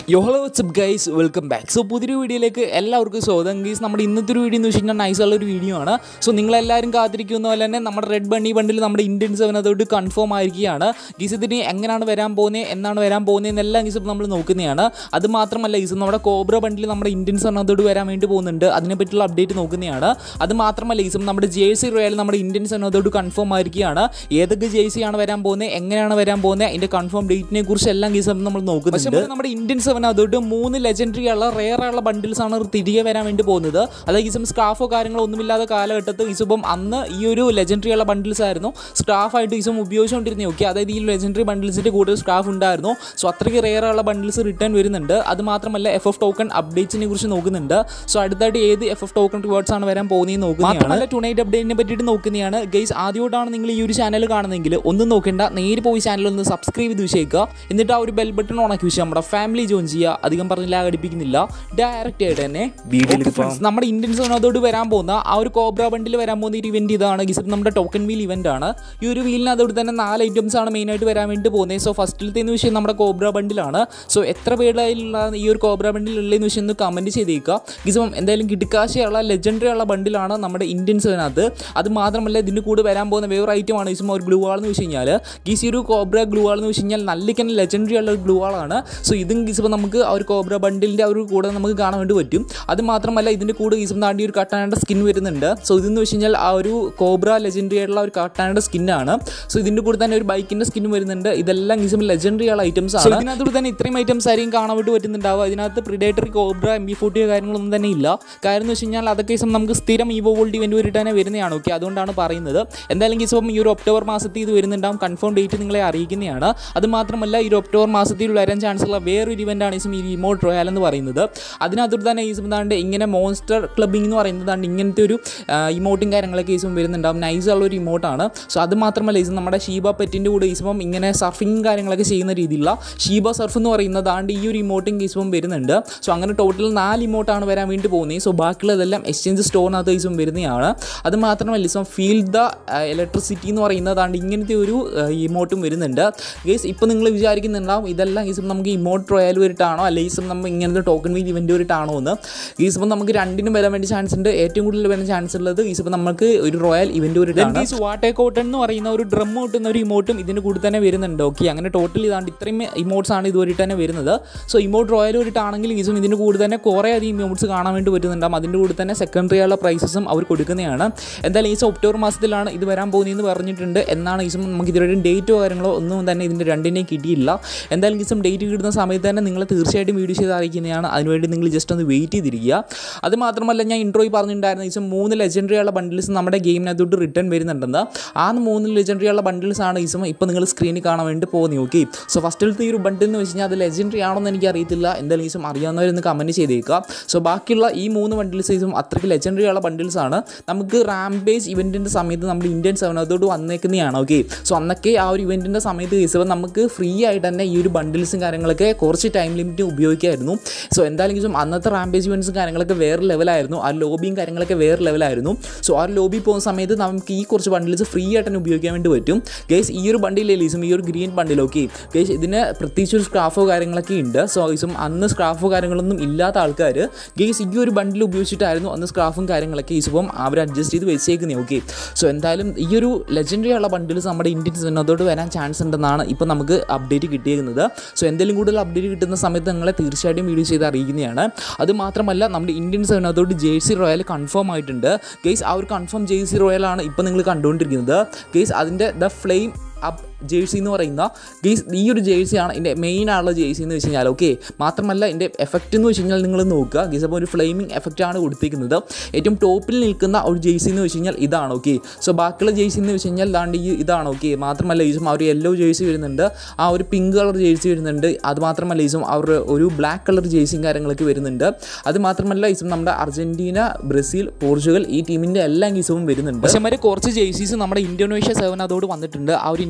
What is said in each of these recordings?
യോ hello what's up guys welcome back so പുതിയൊരു വീഡിയോയിലേക്ക് എല്ലാവർക്കും സ്വാഗതം ഗൈസ് നമ്മുടെ ഇന്നത്തെ ഒരു വീഡിയോ എന്ന് വെച്ച് കഴിഞ്ഞാൽ നൈസുള്ള ഒരു വീഡിയോ ആണ് സോ നിങ്ങളെല്ലാവരും കാത്തിരിക്കുന്ന പോലെ തന്നെ നമ്മുടെ റെഡ് ബണ്ണി ബണ്ടിൽ നമ്മുടെ ഇന്ത്യൻ സെവൻ അതോട്ട് കൺഫേം ആയിരിക്കുകയാണ് ഗീസ് ഇതിന് എങ്ങനെയാണ് വരാൻ പോകുന്നത് എന്നാണ് വരാൻ പോകുന്നത് എന്നെല്ലാം ഗീസ് നമ്മൾ നോക്കുന്നതാണ് അത് മാത്രമല്ല ഗീസ് നമ്മുടെ കോബ്ര ബണ്ടിൽ നമ്മുടെ ഇന്ത്യൻ സെവൻ അതോട്ട് വരാൻ വേണ്ടി പോകുന്നുണ്ട് അതിനെപ്പറ്റിയുള്ള അപ്ഡേറ്റ് നോക്കുന്നതാണ് അത് മാത്രമല്ല ഗീസ് നമ്മുടെ ജേഴ്സി റോയൽ നമ്മുടെ ഇന്ത്യൻ സെവൻ അതോട്ട് കൺഫേം ആയിരിക്കുകയാണ് ഏതൊക്കെ ജേഴ്സി ആണ് വരാൻ പോകുന്നത് എങ്ങനെയാണ് വരാൻ പോകുന്നത് അതിൻ്റെ കൺഫേം ഡേറ്റിനെ കുറിച്ച് എല്ലാം ഗീസ് നമ്മൾ നോക്കുന്നുണ്ട് നമ്മുടെ ഇന്ത്യൻ സെവൻ അതോട്ട് മൂന്ന് ലെജൻഡറി ഉള്ള റെയർ ആയുള്ള ബണ്ടിൽസ് ആണ് തിരികെ വരാൻ വേണ്ടി പോകുന്നത് അതായത് ഇസം സ്ക്രാഫോ കാര്യങ്ങളോ ഒന്നുമില്ലാത്ത കാലഘട്ടത്തിൽ ഇസുപ്പം അന്ന് ഈ ഒരു ലെജൻഡറി ഉള്ള ബണ്ടിൽസ് ആയിരുന്നു സ്ക്രാഫായിട്ട് ഇസം ഉപയോഗിച്ചുകൊണ്ടിരുന്നത് ഓക്കെ അതായത് ഈ ലെജൻഡറി ബണ്ടിൽസിൻ്റെ കൂടുതൽ സ്ക്രാഫ് ഉണ്ടായിരുന്നു സോ അത്രയ്ക്ക് റെയർ ഉള്ള ബണ്ടിൽസ് റിട്ടേൺ വരുന്നുണ്ട് അത് മാത്രമല്ല എഫ് എഫ് ടോക്കൺ അപ്ഡേറ്റ്സിനെ കുറിച്ച് നോക്കുന്നുണ്ട് സോ അടുത്തായിട്ട് ഏത് എഫ് എഫ് ടോക്കൺ റിവാർഡ്സ് ആണ് വരാൻ പോകുന്നതെന്ന് നോക്കുന്നതാണ് ടുണൈറ്റ് അപ്ഡേറ്റിനെ പറ്റിയിട്ട് നോക്കുന്നതാണ് ഗൈസ് ആദ്യമായിട്ടാണ് നിങ്ങൾ ഈ ഒരു ചാനൽ കാണുന്നതെങ്കിൽ ഒന്നും നോക്കേണ്ട നേരെ പോയി ചാനൽ ഒന്ന് സബ്സ്ക്രൈബ് ചെയ്ത് വെച്ചേക്കുക എന്നിട്ട് ആ ഒരു ബെൽ ബട്ടൺ ഓണാക്കി വെച്ച് നമ്മുടെ ഫാമിലി ജോയിൻ ചെയ്യുക അധികം പറഞ്ഞില്ല ഘടിപ്പിക്കുന്നില്ല ഡയറക്റ്റ് ആയിട്ട് തന്നെ വീഡിയോയിലേക്ക് പോകാം നമ്മുടെ ഇന്ത്യൻ സോണോട് വരാൻ പോകുന്ന ആ ഒരു കോബ്ര ബണ്ടിൽ വരാൻ പോകുന്ന ഒരു ഇവന്റ് ഇതാണ് ഗിസപ്പ് നമ്മുടെ ടോക്കൺ വീൽ ഇവന്റ് ആണ് ഈ ഒരു വീലിന് അതോട് തന്നെ നാല് ഐറ്റംസ് ആണ് മെയിൻ ആയിട്ട് വരാൻ വേണ്ടി പോകുന്നത് സോ ഫസ്റ്റിലത്തെ വിഷയം നമ്മുടെ കോബ്ര ബണ്ടിലാണ് സോ എത്ര പേരുള്ള ഈ ഒരു കോബ്ര ബണ്ടിൽ ഉള്ളതെന്ന് വിഷയം ഒന്ന് കമന്റ് ചെയ്തേക്കുക ഗിസം എന്തായാലും കിടക്കാശയുള്ള ലെജൻഡറി ഉള്ള ബണ്ടിലാണ് നമ്മുടെ ഇന്ത്യൻ സോനകത്ത് അത് മാത്രമല്ല ഇതിൻ്റെ കൂടെ വരാൻ പോകുന്ന വേറെ ഐറ്റം ആണ് ഗിസം ഒരു ഗ്ലൂ ആളെന്ന് വെച്ച് കഴിഞ്ഞാൽ ഗീസ് ഈ ഒരു കോബ്ര ഗ്ലൂ ആളെന്ന് വെച്ച് കഴിഞ്ഞാൽ നല്ലിക്കൻ ലെജൻഡറി ഉള്ള ഗ്ലൂ ആളാണ് സോ ഇതും ഗീസ് നമുക്ക് ആ ഒരു കോബ്ര ബണ്ടിലിൻ്റെ ആ ഒരു കൂടെ നമുക്ക് കാണാൻ വേണ്ടി പറ്റും അത് മാത്രമല്ല ഇതിൻ്റെ കൂടെ ഗീസം താണ്ടി ഒരു കട്ടാനയുടെ സ്കിൻ വരുന്നുണ്ട് സോ ഇതെന്ന് വെച്ച് കഴിഞ്ഞാൽ ആ ഒരു കോബ്ര ലെജൻഡറി ആയിട്ടുള്ള ഒരു കട്ടാനയുടെ സ്കിന്നാണ് സോ ഇതിൻ്റെ കൂടെ തന്നെ ഒരു ബൈക്കിൻ്റെ സ്കിൻ വരുന്നുണ്ട് ഇതെല്ലാം ഗീസം ലെജൻഡറി ഉള്ള ഐറ്റംസ് ആണ് ഇതിനകത്തോട് തന്നെ ഇത്രയും ഐറ്റംസ് ആയിരിക്കും കാണാൻ വേണ്ടി പറ്റുന്നുണ്ടാവുക ഇതിനകത്ത് പ്രിഡേറ്ററി കോബ്ര എം ബി ഫോർട്ടിയോ കാര്യങ്ങളൊന്നും തന്നെ ഇല്ല കാര്യം എന്ന് വെച്ച് കഴിഞ്ഞാൽ അതൊക്കെ ഗീസം നമുക്ക് സ്ഥിരം ഈവോ വോൾഡ് ഇവൻറ്റ് വരിട്ട് തന്നെ വരുന്നതാണ് ഓക്കെ അതുകൊണ്ടാണ് പറയുന്നത് എന്തായാലും ഗീസം ഈ ഒരു ഒക്ടോബർ മാസത്തിൽ ഇത് വരുന്നുണ്ടാവും കൺഫേം ഡേറ്റ് നിങ്ങളെ അറിയിക്കുന്നതാണ് അത് മാത്രമല്ല ഈ ഒരു ഒക്ടോബർ മാസത്തിൽ വരാൻ ചാൻസ് ഉള്ള വേറൊരു ഇവൻ്റാണ് ഈസം ഈ റിമോട്ട് റോയൽ എന്ന് പറയുന്നത് അതിനകത്തോട്ട് തന്നെ ഈസം താണ്ട് ഇങ്ങനെ മോൺസ്റ്റർ ക്ലബിംഗ് എന്ന് പറയുന്നത് താണ്ട് ഇങ്ങനത്തെ ഒരു ഇമോട്ടും കാര്യങ്ങളൊക്കെ ഈസം വരുന്നുണ്ടാവും നൈസ് ഉള്ള ഒരു ഇമോട്ടാണ് സോ അത് മാത്രമല്ല ഈസം നമ്മുടെ ഷീബ പെറ്റിൻ്റെ കൂടെ ഈസം ഇങ്ങനെ സർഫിങ് കാര്യങ്ങളൊക്കെ ചെയ്യുന്ന രീതിയിലുള്ള ഷീബ സർഫ് എന്ന് പറയുന്നത് താണ്ട് ഈ ഒരു ഇമോട്ടും ഈസം വരുന്നുണ്ട് സോ അങ്ങനെ ടോട്ടൽ നാല് ഇമോട്ടാണ് വരാൻ വേണ്ടി പോകുന്നത് സോ ബാക്കിയുള്ളതെല്ലാം എക്സ്ചേഞ്ച് സ്റ്റോറിനകത്ത് ഈസം വരുന്നതാണ് അത് മാത്രമല്ല ഈസം ഫീൽ ദ ഇലക്ട്രിസിറ്റി എന്ന് പറയുന്നത് താണ്ട് ഇങ്ങനത്തെ ഒരു ഇമോട്ടും വരുന്നുണ്ട് ഗേസ് ഇപ്പോൾ നിങ്ങൾ വിചാരിക്കുന്നുണ്ടാവും ഇതെല്ലാം ഈസം നമുക്ക് ഇമോട്ട് റോയൽ വരിട്ടാണോ അല്ലെങ്കിൽ ഈസം നമ്മൾ ഇങ്ങനത്തെ ടോക്കൺ വീൽ ഇവൻ്റ് വരിട്ടാണോ എന്ന് ഈസ് ഇപ്പോൾ നമുക്ക് രണ്ടിനും വരാൻ വേണ്ടി ചാൻസ് ഉണ്ട് ഏറ്റവും കൂടുതൽ വരാൻ ചാൻസ് ഉള്ളത് ഈസ് ഇപ്പോൾ നമുക്ക് ഒരു റോയൽ ഇവൻ്റ് വരിട്ടാണ് ഈസ് വാട്ടേ കോട്ടൺ എന്ന് പറയുന്ന ഒരു ഡ്രം കിട്ടുന്ന ഒരു ഇമോട്ടും ഇതിന് കൂടി തന്നെ വരുന്നുണ്ട് ഓക്കെ അങ്ങനെ ടോട്ടൽ ഇതാണ്ട് ഇത്രയും ഇമോട്ട്സ് ആണ് ഇതുവരെ തന്നെ വരുന്നത് സോ ഇമോട്ട് റോയൽ വരിട്ടാണെങ്കിൽ ഈസും ഇതിന് കൂടി തന്നെ കുറേ അധികം ഇമോട്ട്സ് കാണാൻ വേണ്ടി പറ്റുന്നുണ്ടാവും അതിൻ്റെ കൂടി തന്നെ സെക്കൻഡറി ആയുള്ള പ്രൈസസും അവർ കൊടുക്കുന്നതാണ് എന്തായാലും ഈ ഒക്ടോബർ മാസത്തിലാണ് ഇത് വരാൻ പോകുന്നതെന്ന് പറഞ്ഞിട്ടുണ്ട് എന്നാണ് ഈസും നമുക്ക് ഇതുവരെ ഡേറ്റോ കാര്യങ്ങളോ ഒന്നും തന്നെ ഇതിൻ്റെ രണ്ടിനെയും കിട്ടിയില്ല എന്തായാലും ഈസും ഡേറ്റ് കിട്ടുന്ന സമയത്ത് തന്നെ നിങ്ങൾ തീർച്ചയായിട്ടും വീഡിയോ ചെയ്ത് അറിയിക്കുന്നതാണ് അതിനുവേണ്ടി നിങ്ങൾ ജസ്റ്റ് ഒന്ന് വെയിറ്റ് ചെയ്തിരിക്കുക അത് മാത്രമല്ല ഞാൻ ഇൻട്രോയിൽ പറഞ്ഞിട്ടുണ്ടായിരുന്ന ഈസും മൂന്ന് ലെജൻഡറി ഉള്ള ബണ്ടിൽസ് നമ്മുടെ ഗെയിമിനകത്തോട്ട് റിട്ടേൺ വരുന്നുണ്ടെന്ന് ആ മൂന്ന് ലെജൻഡറി ഉള്ള ബണ്ടിൽസ് ആണ് ഈസും ഇപ്പോൾ നിങ്ങൾ സ്ക്രീനിൽ കാണാൻ വേണ്ടി പോകുന്നത് ഓക്കെ സോ ഫസ്റ്റിലത്തെ ഈ ഒരു ബണ്ടിൽ എന്ന് വെച്ച് കഴിഞ്ഞാൽ അത് ലെജൻഡറി ആണോന്ന് എനിക്ക് അറിയത്തില്ല എന്തായാലും ഈസും അറിയാവുന്നവരൊന്ന് കമൻറ്റ് ചെയ്തേക്കുക സോ ബാക്കിയുള്ള ഈ മൂന്ന് ബണ്ടിൽസ് ഈസും അത്രയ്ക്ക് ലെജൻഡറി ഉള്ള ബണ്ടിൽസ് ആണ് നമുക്ക് റാംബേജ് ഇവൻറ്റിൻ്റെ സമയത്ത് നമ്മൾ ഇന്ത്യൻ സെവനത്തോട്ട് വന്നേക്കുന്നതാണ് ഓക്കെ സോ അന്നൊക്കെ ആ ഒരു ഇവൻറ്റിൻ്റെ സമയത്ത് ഈസും നമുക്ക് ഫ്രീ ആയിട്ട് തന്നെ ഈ ഒരു ബണ്ടിൽസും കാര്യങ്ങളൊക്കെ കുറച്ച് ടൈം ലിമിറ്റ് ഉപയോഗിക്കായിരുന്നു സോ എന്തായാലും ഈസും അന്നത്തെ റാംബേജ് ഇവൻറ്റ്സും കാര്യങ്ങളൊക്കെ വേറെ ലെവലായിരുന്നു ആ ലോബിയും കാര്യങ്ങളൊക്കെ വേറെ ലെവലായിരുന്നു സോ ആ ഒരു ലോബി പോകുന്ന സമയത്ത് നമുക്ക് ഈ കുറച്ച് ബണ്ടിൽസ് ഫ്രീ ആയിട്ട് തന്നെ ഉപയോഗിക്കാൻ വേണ്ടി പറ്റും ഗേസ് ഈ ഒരു ബണ്ടിൽ ലീസും ഈ ഒരു ഗ്രീൻ ബണ്ടിൽ ഓക്കെ ഗേസ് ഇതിന് പ്രത്യേകിച്ച് ഒരു സ്ക്രാഫോ കാര്യങ്ങളൊക്കെ ഉണ്ട് സോ ഗീസും അന്ന് സ്ക്രാഫോ കാര്യങ്ങളൊന്നും ഇല്ലാത്ത ആൾക്കാർ ഗേസ് ഈ ഒരു ബണ്ടിൽ ഉപയോഗിച്ചിട്ടായിരുന്നു അന്ന് സ്ക്രാഫും കാര്യങ്ങളൊക്കെ ഈസും അവർ അഡ്ജസ്റ്റ് ചെയ്ത് വെച്ചേക്കുന്നത് ഓക്കെ സോ എന്തായാലും ഈ ഒരു ലെജൻഡറി ഉള്ള ബണ്ടിൽസ് നമ്മുടെ ഇന്ത്യൻ സിനിമത്തോട്ട് വരാൻ ചാൻസ് ഉണ്ടെന്നാണ് ഇപ്പോൾ നമുക്ക് അപ്ഡേറ്റ് കിട്ടിയേക്കുന്നത് സോ എന്തെങ്കിലും കൂടുതൽ അപ്ഡേറ്റ് കിട്ടുന്ന സമയത്ത് നിങ്ങളെ തീർച്ചയായിട്ടും വീഡിയോ ചെയ്ത് അറിയിക്കുന്നതാണ് അത് മാത്രമല്ല നമ്മുടെ ഇന്ത്യൻ സിനിമത്തോട്ട് ജേഴ്സി റോയൽ കൺഫേം ആയിട്ടുണ്ട് ഗെയ്സ് ആ ഒരു കൺഫേം ജേഴ്സി റോയലാണ് ഇപ്പോൾ നിങ്ങൾ കണ്ടുകൊണ്ടിരിക്കുന്നത് ഗെയ്സ് അതിൻ്റെ ദ ഫ്ലെയിം അപ്പ് ജേഴ്സി എന്ന് പറയുന്ന ഗെയ്സ് ഈ ഒരു ജേഴ്സിയാണ് എൻ്റെ മെയിൻ ആയുള്ള ജേഴ്സി എന്ന് വെച്ച് കഴിഞ്ഞാൽ ഓക്കെ മാത്രമല്ല എൻ്റെ എഫക്റ്റ് എന്ന് വെച്ച് കഴിഞ്ഞാൽ നിങ്ങൾ നോക്കുക ഗെയ്സ് അപ്പോൾ ഒരു ഫ്ലെയിമിംഗ് എഫക്റ്റ് ആണ് കൊടുത്തിരിക്കുന്നത് ഏറ്റവും ടോപ്പിൽ നിൽക്കുന്ന ഒരു ജേഴ്സി എന്ന് വെച്ച് കഴിഞ്ഞാൽ ഇതാണ് ഓക്കെ സോ ബാക്കിയുള്ള ജേഴ്സി എന്ന് വെച്ച് കഴിഞ്ഞാൽ ദാണ്ട് ഈ ഇതാണ് ഓക്കെ മാത്രമല്ല ഈസും ആ ഒരു യെല്ലോ ജേഴ്സി വരുന്നുണ്ട് ആ ഒരു പിങ്ക് കളർ ജേഴ്സി വരുന്നുണ്ട് അത് മാത്രമല്ല ഈസും അവർ ഒരു ബ്ലാക്ക് കളർ ജേഴ്സിയും കാര്യങ്ങളൊക്കെ വരുന്നുണ്ട് അത് മാത്രമല്ല ഈസും നമ്മുടെ അർജൻറ്റീന ബ്രസീൽ പോർച്ചുഗൽ ഈ ടീമിൻ്റെ എല്ലാ ഈസവും വരുന്നുണ്ട് പക്ഷേ മറ്റേ കുറച്ച് ജേഴ്സീസ് നമ്മുടെ ഇന്തോനേഷ്യ സെവൻ അതോട് വന്നിട്ടുണ്ട് ആ ഒരു ഇന്തോനേഷ്യ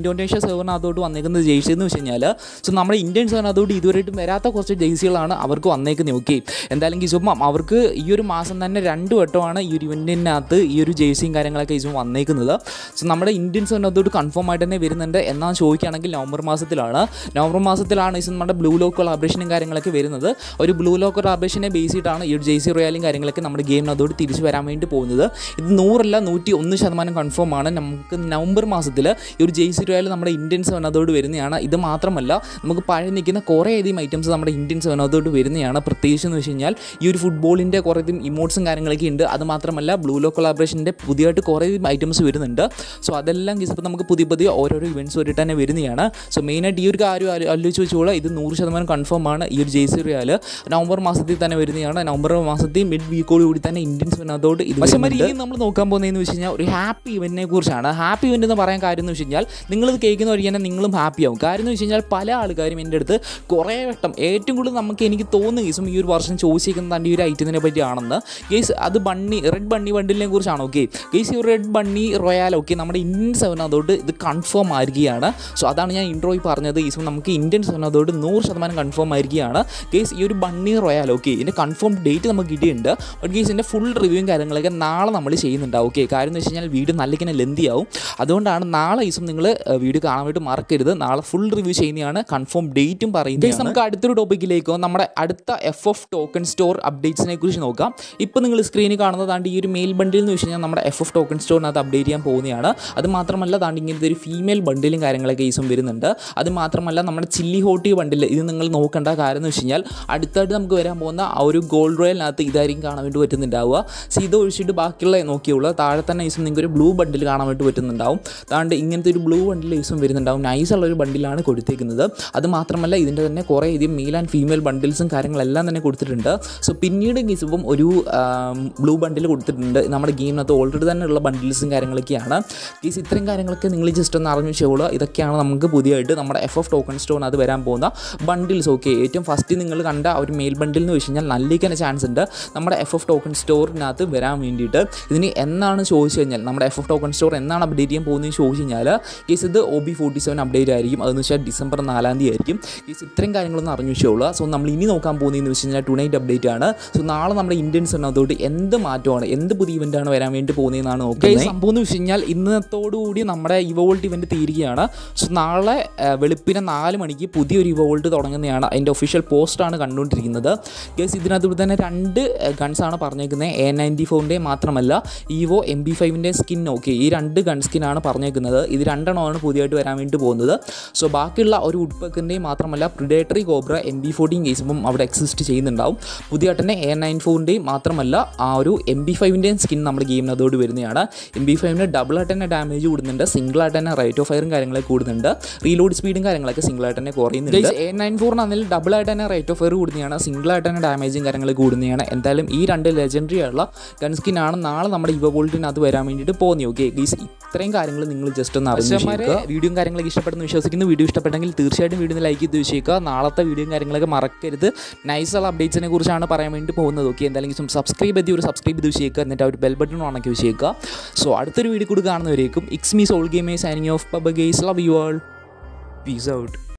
സെവറിനകത്തോട്ട് വന്നേക്കുന്ന ജേഴ്സി എന്ന് വെച്ച് കഴിഞ്ഞാൽ സോ നമ്മുടെ ഇന്ത്യൻ സെവറിനകത്തോട്ട് ഇതുവരെയായിട്ടും വരാത്ത കുറച്ച് ജേഴ്സികളാണ് അവർക്ക് വന്നേക്കുന്നത് ഓക്കെ എന്തായാലും കിസും അവർക്ക് ഈ ഒരു മാസം തന്നെ രണ്ട് വട്ടമാണ് ഈ ഒരു ഇവൻറ്റിനകത്ത് ഈ ഒരു ജേഴ്സിയും കാര്യങ്ങളൊക്കെ കിസും വന്നേക്കുന്നത് സോ നമ്മുടെ ഇന്ത്യൻ സെവറിനകത്തോട്ട് കൺഫേം ആയിട്ട് തന്നെ വരുന്നുണ്ട് എന്നാൽ ചോദിക്കുകയാണെങ്കിൽ നവംബർ മാസത്തിലാണ് നവംബർ മാസത്തിലാണ് ഈ നമ്മുടെ ബ്ലൂ ലോക്ക് കൊളാബറേഷനും കാര്യങ്ങളൊക്കെ വരുന്നത് ഒരു ബ്ലൂ ലോക്ക് കൊളാബറേഷനെ ബേസ് ചെയ്തിട്ടാണ് ഈ ഒരു ജേഴ്സി റോയാലും കാര്യങ്ങളൊക്കെ നമ്മുടെ ഗെയിമിനകത്തോട്ട് തിരിച്ചു വരാൻ വേണ്ടി പോകുന്നത് ഇത് നൂറല്ല നൂറ്റി ഒന്ന് ശതമാനം കൺഫേം ആണ് നമുക്ക് നവംബർ മാസത്തിൽ ഈ ഒരു ജെയ്സി റോയൽ നമ്മുടെ ഇന്ത്യൻ സെവനത്തോട് വരുന്നതാണ് ഇത് മാത്രമല്ല നമുക്ക് പഴയ നിൽക്കുന്ന കുറേയധികം ഐറ്റംസ് നമ്മുടെ ഇന്ത്യൻ സെവനത്തോട് വരുന്നതാണ് പ്രത്യേകിച്ച് എന്ന് വെച്ച് കഴിഞ്ഞാൽ ഈ ഒരു ഫുട്ബോളിൻ്റെ കുറേയധികം ഇമോട്ട്സും കാര്യങ്ങളൊക്കെ ഉണ്ട് അത് മാത്രമല്ല ബ്ലൂ ലോ കൊളാബറേഷൻ്റെ പുതിയതായിട്ട് കുറേ ഐറ്റംസ് വരുന്നുണ്ട് സോ അതെല്ലാം ഇപ്പോൾ നമുക്ക് പുതിയ പുതിയ ഓരോരോ ഇവൻറ്റ്സ് വരിട്ട് തന്നെ വരുന്നതാണ് സോ മെയിനായിട്ട് ഈ ഒരു കാര്യം ആലോ- ആലോചിച്ച് വെച്ചോളാം ഇത് നൂറ് ശതമാനം കൺഫേം ആണ് ഈ ഒരു ജെയ്സി റോയൽ നവംബർ മാസത്തിൽ തന്നെ വരുന്നതാണ് നവംബർ മാസത്തിൽ മിഡ് വീക്കോട് കൂടി തന്നെ ഇന്ത്യൻസ് വന്നതോട് ഇത് പക്ഷേ ഇനി നമ്മൾ നോക്കാൻ പോകുന്നതെന്ന് വെച്ച് കഴിഞ്ഞാൽ ഒരു ഹാപ്പി ഇവൻറ്റിനെ കുറിച്ചാണ് ഹാപ്പി ഇവൻ്റ് എന്ന് പറയാൻ കാര്യം എന്ന് വെച്ച് കഴിഞ്ഞാൽ നിങ്ങളിത് കേൾക്കുന്ന വഴി തന്നെ നിങ്ങളും ഹാപ്പി ആവും കാര്യം എന്ന് വെച്ച് കഴിഞ്ഞാൽ പല ആൾക്കാരും എൻ്റെ അടുത്ത് കുറേ വട്ടം ഏറ്റവും കൂടുതൽ നമുക്ക് എനിക്ക് തോന്നുന്ന കേസും ഈ ഒരു വർഷം ചോദിച്ചിരിക്കുന്നത് തൻ്റെ ഈ ഒരു ഐറ്റത്തിനെ പറ്റിയാണെന്ന് കേസ് അത് ബണ്ണി റെഡ് ബണ്ണി ബണ്ടിലിനെ കുറിച്ചാണ് ഓക്കെ കേസ് ഈ റെഡ് ബണ്ണി റോയാൽ ഓക്കെ നമ്മുടെ ഇന്ത്യൻ സെവൻ അതോട്ട് ഇത് കൺഫേം ആയിരിക്കുകയാണ് സോ അതാണ് ഞാൻ ഇൻട്രോയിൽ പറഞ്ഞത് ഈ നമുക്ക് ഇന്ത്യൻ സെവൻ അതോട്ട് നൂറ് ശതമാനം കൺഫേം ആയിരിക്കുകയാണ് കേസ് ഈ ഒരു ബണ്ണി റോയാൽ ഓക്കെ ഇതിൻ്റെ കൺഫേം ഡേറ്റ് നമുക്ക് കിട്ടിയിട്ടുണ്ട് ബട്ട് കേസ് ഇതിൻ്റെ ഫുൾ റിവ്യൂവും കാര്യങ്ങളൊക്കെ നാളെ നമ്മൾ ചെയ്യുന്നുണ്ടാവും ഓക്കെ കാര്യം എന്ന് വെച്ച് കഴിഞ്ഞാൽ വീഡിയോ നല്ലിങ്ങനെ ലെന്തി ആവും അതുകൊണ്ടാണ് നാളെ ദിവസം നിങ്ങൾ വീഡിയോ കാണാൻ വേണ്ടി മറക്കരുത് നാളെ ഫുൾ റിവ്യൂ ചെയ്യുന്നതാണ് കൺഫേം ഡേറ്റും പറയുന്നത് Guys, നമുക്ക് അടുത്തൊരു ടോപ്പിക്കിലേക്കോ നമ്മുടെ അടുത്ത എഫ് എഫ് ടോക്കൺ സ്റ്റോർ അപ്ഡേറ്റ്സിനെ കുറിച്ച് നോക്കാം ഇപ്പോൾ നിങ്ങൾ സ്ക്രീനിൽ കാണുന്നതാണ്ട് ഈ ഒരു മെയിൽ ബണ്ടിൽ എന്ന് വെച്ച് കഴിഞ്ഞാൽ നമ്മുടെ എഫ് എഫ് ടോക്കൺ സ്റ്റോറിനകത്ത് അപ്ഡേറ്റ് ചെയ്യാൻ പോകുന്നതാണ് അത് മാത്രമല്ല താണ്ട് ഇങ്ങനത്തെ ഒരു ഫീമെയിൽ ബണ്ടിലും കാര്യങ്ങളൊക്കെ ഈസും വരുന്നുണ്ട് അത് മാത്രമല്ല നമ്മുടെ ചില്ലി ഹോട്ടി ബണ്ടിൽ ഇത് നിങ്ങൾ നോക്കേണ്ട കാര്യം എന്ന് വെച്ച് കഴിഞ്ഞാൽ അടുത്തായിട്ട് നമുക്ക് വരാൻ പോകുന്ന ആ ഒരു ഗോൾഡ് റോയലിനകത്ത് ഇതായിരിക്കും കാണാൻ വേണ്ടി പറ്റുന്നുണ്ടാവുക സോ ഇത് ഒഴിച്ചിട്ട് ബാക്കിയുള്ള നോക്കിയുള്ളൂ താഴെ തന്നെ ഈസും നിങ്ങൾക്ക് ഒരു ബ്ലൂ ബണ്ടിൽ കാണാൻ വേണ്ടി പറ്റുന്നുണ്ടാവും താണ്ട് ഇങ്ങനത്തെ ഒരു ബ്ലൂ ബണ്ടിൽ ഈസും വരുന്നുണ്ടാവും നൈസുള്ള ഒരു ബണ്ടിലാണ് കൊടുത്തേക്കുന്നത് അത് മാത്രമല്ല ഇതിൻ്റെ തന്നെ കുറേ അധികം മെയിൽ ആൻഡ് ഫീമെയിൽ ബണ്ടിൽസും കാര്യങ്ങളെല്ലാം തന്നെ കൊടുത്തിട്ടുണ്ട് സോ പിന്നീട് ഗീസ് ഇപ്പം ഒരു ബ്ലൂ ബണ്ടിൽ കൊടുത്തിട്ടുണ്ട് നമ്മുടെ ഗെയിമിനകത്ത് ഓൾറെഡി തന്നെ ഉള്ള ബണ്ടിൽസും കാര്യങ്ങളൊക്കെയാണ് ഗീസ് ഇത്രയും കാര്യങ്ങളൊക്കെ നിങ്ങൾ ജസ്റ്റ് ഒന്ന് അറിഞ്ഞു വെച്ചോളൂ ഇതൊക്കെയാണ് നമുക്ക് പുതിയതായിട്ട് നമ്മുടെ എഫ് എഫ് ടോക്കൺ സ്റ്റോൺ അത് വരാൻ പോകുന്ന ബണ്ടിൽസ് ഓക്കെ ഏറ്റവും ഫസ്റ്റ് നിങ്ങൾ കണ്ട ആ ഒരു മെയിൽ ബണ്ടിൽ എന്ന് വെച്ച് കഴിഞ്ഞാൽ നല്ലിക്കാൻ ചാൻസ് ഉണ്ട് നമ്മുടെ എഫ് എഫ് ടോക്കൺ സ്റ്റോറിനകത്ത് വരാൻ വേണ്ടിയിട്ട് ഇതിന് എന്നാണ് ചോദിച്ചു കഴിഞ്ഞാൽ നമ്മുടെ എഫ് എഫ് ടോക്കൺ സ്റ്റോർ എന്നാണ് അപ്ഡേറ്റ് ചെയ്യാൻ പോകുന്നതെന്ന് ചോദിച്ചു കഴിഞ്ഞാൽ കേസ് ഇത് O B forty seven update ആയിരിക്കും അതെന്ന് വെച്ചാൽ ഡിസംബർ നാലാം തീയതി ആയിരിക്കും കേസ് ഇത്രയും കാര്യങ്ങളൊന്നും അറിഞ്ഞു വെച്ചോളൂ സോ നമ്മൾ ഇനി നോക്കാൻ പോകുന്നതെന്ന് വെച്ച് കഴിഞ്ഞാൽ ടുനൈറ്റ് അപ്ഡേറ്റ് ആണ് സോ നാളെ നമ്മുടെ ഇന്ത്യൻസ് എന്നതോട് എന്ത് മാറ്റമാണ് എന്ത് പുതിയ ഇവൻ്റാണ് വരാൻ വേണ്ടി പോകുന്നതെന്നാണ് നോക്കുന്നത് സംഭവം എന്ന് വെച്ച് കഴിഞ്ഞാൽ ഇന്നത്തോടുകൂടി നമ്മുടെ ഇവോൾട്ട് ഇവൻ്റ് തീരുകയാണ് സോ നാളെ ആ, വെളുപ്പിനെ നാല് മണിക്ക് പുതിയൊരു ഇവോൾട്ട് തുടങ്ങുന്നതാണ് അതിൻ്റെ ഒഫീഷ്യൽ പോസ്റ്റാണ് കണ്ടുകൊണ്ടിരിക്കുന്നത് കേസ് ഇതിനകത്ത് തന്നെ രണ്ട് ഗൺസാണ് പറഞ്ഞേക്കുന്നത് എ നയൻറ്റി ഫോറിൻ്റെ മാത്രമല്ല ഈവോ എം ബി ഫൈവിൻ്റെ സ്കിൻ ഓക്കെ ഈ രണ്ട് ഗൺ സ്കിന്നാണ് പറഞ്ഞേക്കുന്നത് ഇത് രണ്ടെണ്ണമാണ് പുതിയതായിട്ട് വരാൻ വേണ്ടി പോകുന്നത് സോ ബാക്കിയുള്ള ഒരു ഉഡ്പക്കിൻ്റെയും മാത്രമല്ല predatory cobra M P fourteen കേസും അവിടെ എക്സിസ്റ്റ് ചെയ്യുന്നുണ്ടാവും പുതിയതായിട്ട് തന്നെ എ നയൻ ഫോറിൻ്റെയും മാത്രമല്ല ആ ഒരു എം ബി ഫൈവിൻ്റെയും സ്കിൻ നമ്മുടെ ഗെയിമിന് അതോട് വരുന്നതാണ് എം ബി ഫൈവിന് ഡബിൾ ആയിട്ട് തന്നെ ഡാമേജ് കൂടുന്നുണ്ട് സിംഗിൾ ആയിട്ട് തന്നെ റേറ്റ് ഓഫ് ഫയറും കാര്യങ്ങളൊക്കെ കൂടുന്നുണ്ട് റീലോഡ് സ്പീഡും കാര്യങ്ങളൊക്കെ സിംഗിൾ ആയിട്ട് തന്നെ കുറയുന്നുണ്ട് എ നയൻ ഫോറിനാണെങ്കിൽ ഡബിൾ ആയിട്ട് തന്നെ റേറ്റ് ഓഫ് ഫയർ കൂടുന്നതാണ് സിംഗിൾ ആയിട്ട് തന്നെ ഡാമേജും കാര്യങ്ങളൊക്കെ കൂടുന്നതാണ് എന്തായാലും ഈ രണ്ട് ലെജൻഡറി ആയിട്ടുള്ള ഗൺ സ്കിന്നാണ് നാളെ നമ്മുടെ ഇവ വോൾട്ടിനകത്ത് വരാൻ വേണ്ടിയിട്ട് പോകുന്നത് ഓക്കെ ഗീസ് ഇത്രയും കാര്യങ്ങൾ നിങ്ങൾ ജസ്റ്റ് ഒന്ന് അറിഞ്ഞു വീഡിയോയും കാര്യങ്ങളൊക്കെ ഇഷ്ടപ്പെടുന്നു വിശ്വസിക്കുന്നു വീഡിയോ ഇഷ്ടപ്പെട്ടെങ്കിൽ തീർച്ചയായിട്ടും വീഡിയോ ലൈക്ക് ചെയ്ത് വെച്ചേക്കുക നാളത്തെ വീഡിയോയും കാര്യങ്ങളൊക്കെ മറക്കരുത് നൈസുള്ള അപ്ഡേറ്റ്സിനെ കുറിച്ചാണ് പറയാൻ വേണ്ടി പോകുന്നത് ഓക്കെ എന്തായാലും സബ്സ്ക്രൈബ് ചെയ്ത് ഒരു സബ്സ്ക്രൈബ് ചെയ്ത് വെച്ചേക്കുക എന്നിട്ട് ആ ഒരു ബെൽ ബട്ടൺ ഉണക്കി വെച്ചേക്കുക സോ അടുത്തൊരു വീഡിയോ കൂടി കാണുന്നവരേക്കും ഇക്സ് മീ സോൾ ഗെയിമേ സൈനിങ് ഓഫ് പബ guys love you all peace out